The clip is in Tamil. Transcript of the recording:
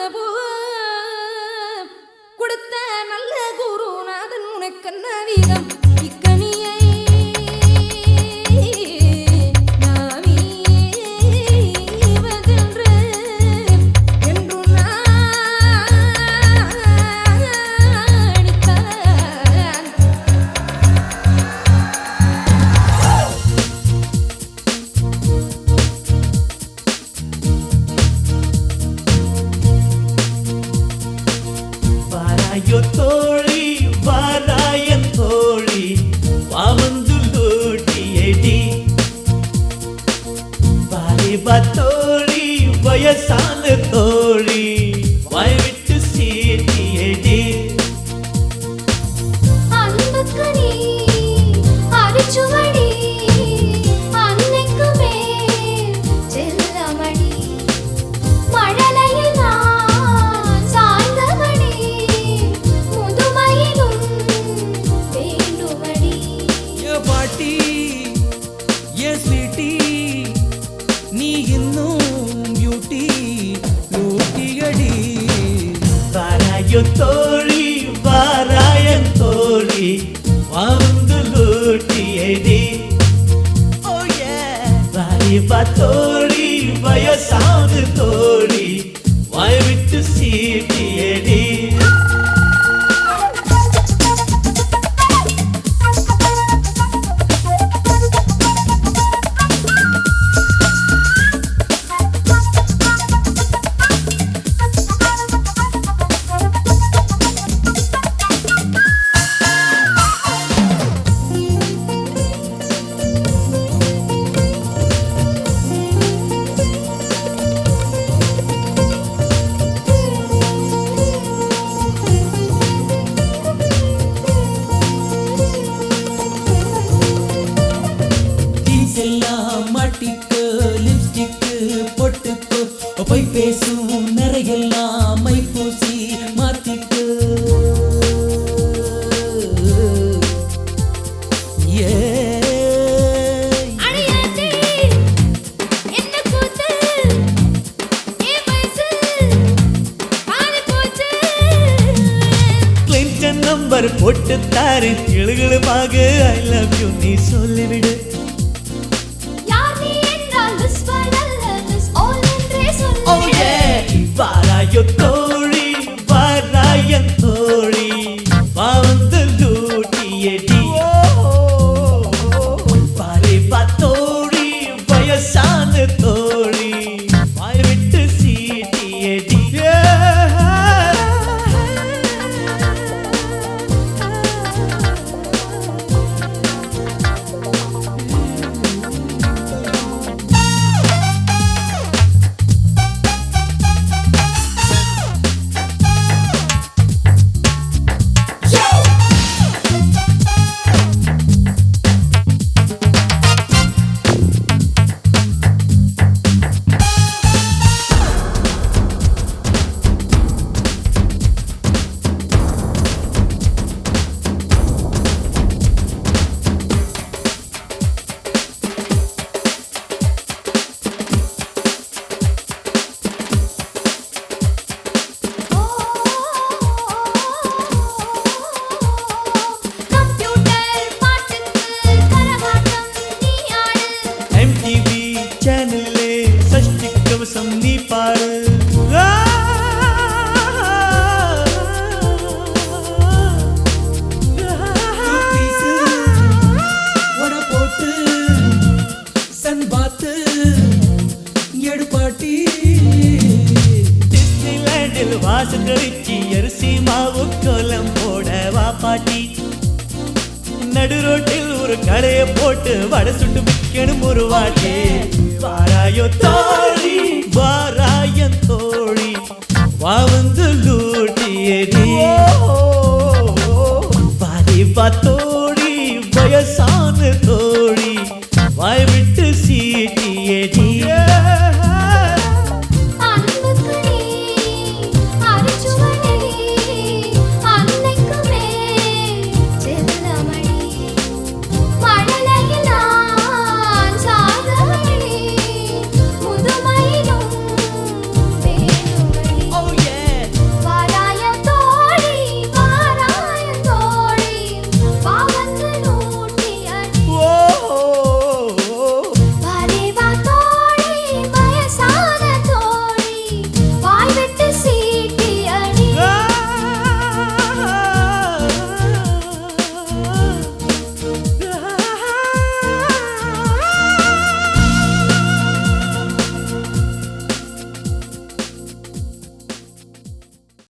போ கொடுத்த நல்ல குருநாதன் உனக்கென்ன வீதம் இக்கனியை நாவீவதென்று என்றும் நாணித்தான் வாராயோ தோழி வாராயன் தோழி வாவந்து லூட்டியடி வாலிபா தோழி வயசான தோழி வாய் விட்டு சீட்டியடி அன்புக்கு நீ அரிச்சுவடி அன்னைக்கு மேல் செல்லமடி மழலையில் நான் சாய்ந்தபடி முதுமையிலும் வேண்டுமடி ஏ பாட்டி ஏ ஸ்வீட்டி நீ இன்னும் பியூட்டி லூட்டியடி வாராயோ தோழி வாராயன் தோழி வாவந்து லூட்டியடி Oh yeah. வாலிபா தோழி வயசான தோழி வாய் விட்டு சீட்டியடி எல்லாம் மாட்டிக்கு லிப்ஸ்டிக்கு பொட்டுக்கு போய் பேசும் நிறையெல்லாம் மை பூசி மாத்திக்கு ஏ அடியாண்டி என்ன கூத்து ஏ வயசு பாதி போச்சு கிளின்டன் நம்பர் போட்டு தாரு கிளுகிளுமாக ஐ லவ் யூ நீ சொல்லிவிடு யார் நீ என்றால் மிஸ் பண்ணல்ல மிஸ் ஆல் என்றே Oh சொல்லு yeah. வாராயோ தோழி வாராயன் தோழி வந்து லூட்டியடி வாலிபா தோழி வயசான தோழி வாய் விட்டு சீட்டியடி கம்ப்யூட்டர் பாட்டுக்கு கரகாட்டம் நீ ஆடு எம்டிவி சேனல்லே சஷ்டி கவசம் நீ பாடு பீசு உட போட்டு சன் பாத்து எடு பாட்டி டிஸ்னிலேண்டில் வாசல் கழிச்சு அரிசி மாவு கோலம் போட வா பாட்டி நடு ரோட்டில் ஒரு கடைய போட்டு வடை சுட்டு விற்கணும் ஒரு வாட்டி வாராயோ தோழி வாராயன்